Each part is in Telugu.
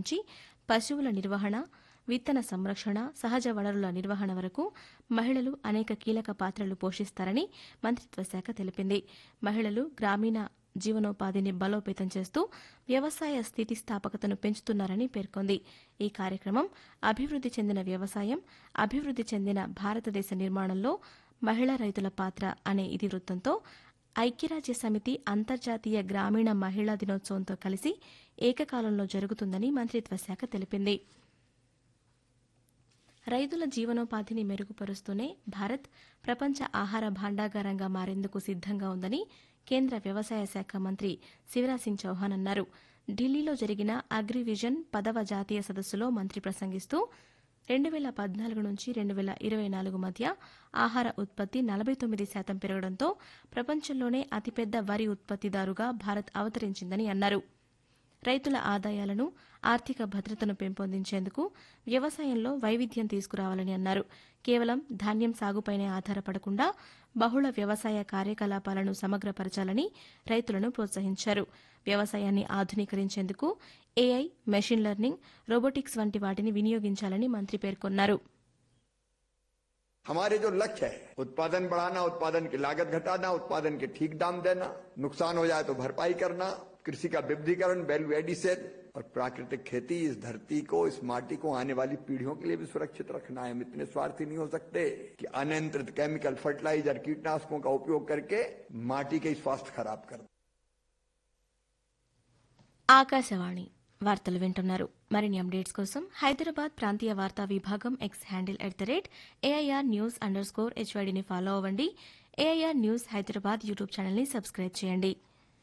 నుంచి పశువుల నిర్వహణ విత్తన సంరక్షణ సహజ వనరుల నిర్వహణ వరకు మహిళలు అనేక కీలక పాత్రలు పోషిస్తారని మంత్రిత్వ శాఖ తెలిపింది మహిళలు గ్రామీణ జీవనోపాధిని బలోపేతం చేస్తూ వ్యవసాయ స్థితిస్థాపకతను పెంచుతున్నారని పేర్కొంది ఈ కార్యక్రమం అభివృద్ది చెందిన వ్యవసాయం అభివృద్ది చెందిన భారతదేశ నిర్మాణంలో మహిళా రైతుల పాత్ర అనే ఇతివృత్తంతో ఐక్యరాజ్య సమితి అంతర్జాతీయ గ్రామీణ మహిళా దినోత్సవంతో కలిసి ఏకకాలంలో జరుగుతుందని మంత్రిత్వ శాఖ తెలిపింది రైతుల జీవనోపాధిని మెరుగుపరుస్తూనే భారత్ ప్రపంచ ఆహార భాండాగారంగా మారేందుకు సిద్దంగా ఉందని కేంద్ర వ్యవసాయ శాఖ మంత్రి శివరాజ్ సింగ్ చౌహాన్ అన్నారు ఢిల్లీలో జరిగిన అగ్రివిజన్ పదవ జాతీయ సదస్సులో మంత్రి ప్రసంగిస్తూ రెండు వేల పద్నాలుగు నుంచి రెండు వేల ఇరవై నాలుగు మధ్య ఆహార ఉత్పత్తి నలభై తొమ్మిది శాతం పెరగడంతో ప్రపంచంలోనే అతిపెద్ద వరి ఉత్పత్తిదారుగా భారత్ అవతరించిందని అన్నారు రైతుల ఆదాయాలను ఆర్థిక భద్రతను పెంపొందించేందుకు వ్యవసాయంలో వైవిధ్యం తీసుకురావాలని అన్నారు కేవలం ధాన్యం సాగుపైనే ఆధారపడకుండా బహుళ వ్యవసాయ కార్యకలాపాలను సమగ్రపరచాలని రైతులను ప్రోత్సహించారు వ్యవసాయాన్ని ఆధునీకరించేందుకు ఏఐ మెషిన్ లెర్నింగ్ రోబోటిక్స్ వంటి వాటిని వినియోగించాలని మంత్రి పేర్కొన్నారు हमारे जो लक्ष्य है उत्पादन बढ़ाना उत्पादन की लागत घटाना उत्पादन के ठीक दाम देना नुकसान हो जाए तो भरपाई करना कृषि का विविधीकरण वैल्यू एडिशन और प्राकृतिक खेती इस धरती को इस माटी को आने वाली पीढ़ियों के लिए भी सुरक्षित रखना है हम इतने स्वार्थी नहीं हो सकते कि अनियंत्रित केमिकल फर्टिलाइजर कीटनाशकों का उपयोग करके माटी के स्वास्थ्य खराब कर ఆకాశవాణి వార్తలు వింటున్నారు మరిన్ని అప్డేట్స్ కోసం హైదరాబాద్ ప్రాంతీయ వార్తా విభాగం X handle at the rate AIR news underscore హెచ్వైడిని ఫాలో అవ్వండి ఏఐఆర్ న్యూస్ హైదరాబాద్ యూట్యూబ్ ఛానల్ని సబ్స్క్రైబ్ చేయండి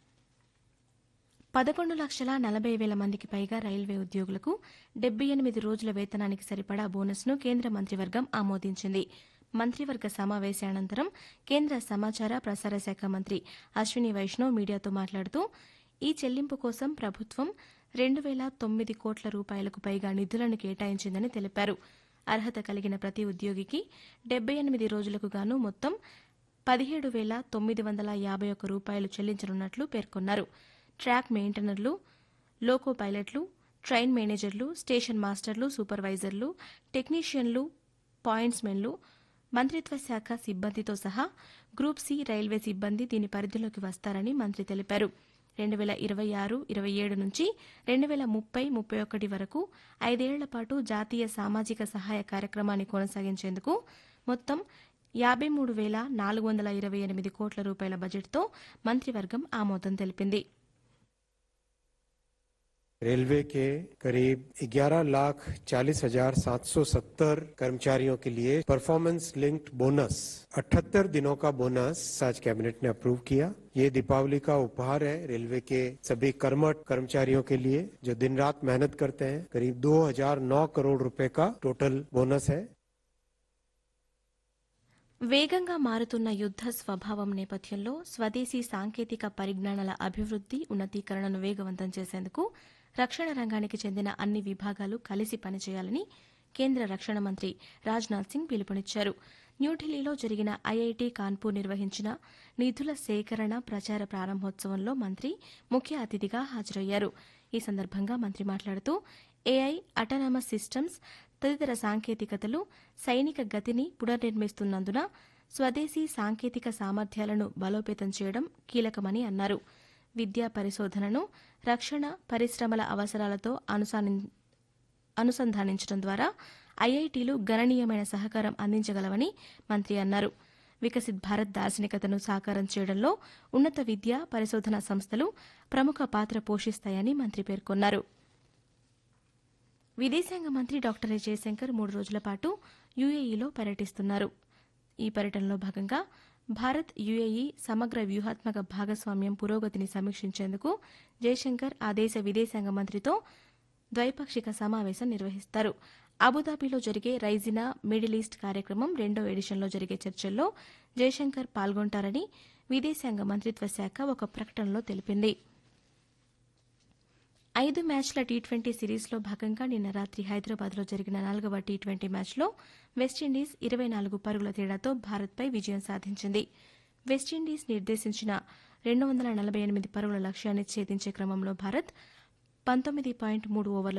పదకొండు లక్షల నలభై వేల మందికి పైగా రైల్వే ఉద్యోగులకు డెబ్బై ఎనిమిది రోజుల వేతనానికి సరిపడా బోనస్ను కేంద్ర మంత్రివర్గం ఆమోదించింది మంత్రివర్గ సమావేశానంతరం కేంద్ర సమాచార ప్రసార శాఖ మంత్రి అశ్విని వైష్ణవ్ మీడియాతో మాట్లాడుతూ ఈ చెల్లింపు కోసం ప్రభుత్వం రెండు వేల తొమ్మిది కోట్ల రూపాయలకు పైగా నిధులను కేటాయించిందని తెలిపారు అర్హత కలిగిన ప్రతి ఉద్యోగికి డెబ్బై ఎనిమిది రోజులకు గాను మొత్తం పదిహేడు వేల తొమ్మిది వందల యాభై ఒక్క రూపాయలు చెల్లించనున్నట్లు పేర్కొన్నారు ట్రాక్ మెయింటెనర్లు లోకో పైలట్లు ట్రైన్ మేనేజర్లు స్టేషన్ మాస్టర్లు సూపర్వైజర్లు టెక్నీషియన్లు పాయింట్స్మెన్లు మంత్రిత్వ శాఖ సిబ్బందితో సహా గ్రూప్ సి రైల్వే సిబ్బంది దీని పరిధిలోకి వస్తారని మంత్రి తెలిపారు రెండు వేల ఇరవై ఆరు ఇరవై ఏడు నుంచి రెండు వేల ముప్పై ముప్పై ఒకటి వరకు ఐదేళ్ల పాటు జాతీయ సామాజిక సహాయ కార్యక్రమాన్ని కొనసాగించేందుకు మొత్తం యాబై మూడు వేల నాలుగు వందల ఇరవై ఎనిమిది కోట్ల రూపాయల బడ్జెట్తో మంత్రివర్గం ఆమోదం తెలిపింది रेलवे के करीब 11 लाख चालीस हजार सात सौ सत्तर कर्मचारियों के लिए परफॉर्मेंस लिंक्ड बोनस 78 दिनों का बोनस आज कैबिनेट ने अप्रूव किया ये दीपावली का उपहार है रेलवे के सभी कर्मठ कर्मचारियों के लिए जो दिन रात मेहनत करते हैं करीब 2009 करोड़ रुपए का टोटल बोनस है వేగంగా మారుతున్న యుద్ద స్వభావం నేపథ్యంలో స్వదేశీ సాంకేతిక పరిజ్ఞానాల అభివృద్ది ఉన్నతీకరణను వేగవంతం చేసేందుకు రక్షణ రంగానికి చెందిన అన్ని విభాగాలు కలిసి పనిచేయాలని కేంద్ర రక్షణ మంత్రి రాజ్నాథ్ సింగ్ పిలుపునిచ్చారు న్యూఢిల్లీలో జరిగిన ఐఐటి కాన్పూర్ నిర్వహించిన నిధుల సేకరణ ప్రచార ప్రారంభోత్సవంలో మంత్రి ముఖ్య అతిథిగా హాజరయ్యారు ఈ సందర్భంగా మంత్రి మాట్లాడుతూ ఏఐ అటానమస్ సిస్టమ్స్ తదితర సాంకేతికతలు సైనిక గతిని పునర్నిర్మిస్తున్నందున స్వదేశీ సాంకేతిక సామర్థ్యాలను బలోపేతం చేయడం కీలకమని అన్నారు విద్యా పరిశోధనను రక్షణ పరిశ్రమల అవసరాలతో అనుసాని- అనుసంధానించడం ద్వారా ఐఐటీలు గణనీయమైన సహకారం అందించగలవని మంత్రి అన్నారు వికసిత్ భారత్ దార్శనికతను సాకారం చేయడంలో ఉన్నత విద్య పరిశోధన సంస్థలు ప్రముఖ పాత్ర పోషిస్తాయని మంత్రి పేర్కొన్నారు విదేశాంగ మంత్రి డాక్టర్ ఎస్ జయశంకర్ మూడు రోజుల పాటు యుఏఈలో పర్యటిస్తున్నారు ఈ పర్యటనలో భాగంగా భారత్ యుఏఈ సమగ్ర వ్యూహాత్మక భాగస్వామ్యం పురోగతిని సమీక్షించేందుకు జయశంకర్ ఆ దేశ విదేశాంగ మంత్రితో ద్వైపాక్షిక సమావేశం నిర్వహిస్తారు అబుదాబిలో జరిగే రైజినా మిడిల్ ఈస్ట్ కార్యక్రమం రెండో ఎడిషన్లో జరిగే చర్చల్లో జయశంకర్ పాల్గొంటారని విదేశాంగ మంత్రిత్వ శాఖ ఒక ప్రకటనలో తెలిపింది ఐదు మ్యాచ్ల టీ ట్వంటీ సిరీస్లో భాగంగా నిన్న రాత్రి హైదరాబాద్లో జరిగిన నాలుగవ టీ ట్వంటీ మ్యాచ్లో వెస్టిండీస్ ఇరవై నాలుగు పరుగుల తేడాతో భారత్పై విజయం సాధించింది వెస్టిండీస్ నిర్దేశించిన రెండు వందల నలభై ఎనిమిది పరుగుల లక్ష్యాన్ని ఛేదించే క్రమంలో భారత్ పంతొమ్మిది పాయింట్ మూడు ఓవర్ల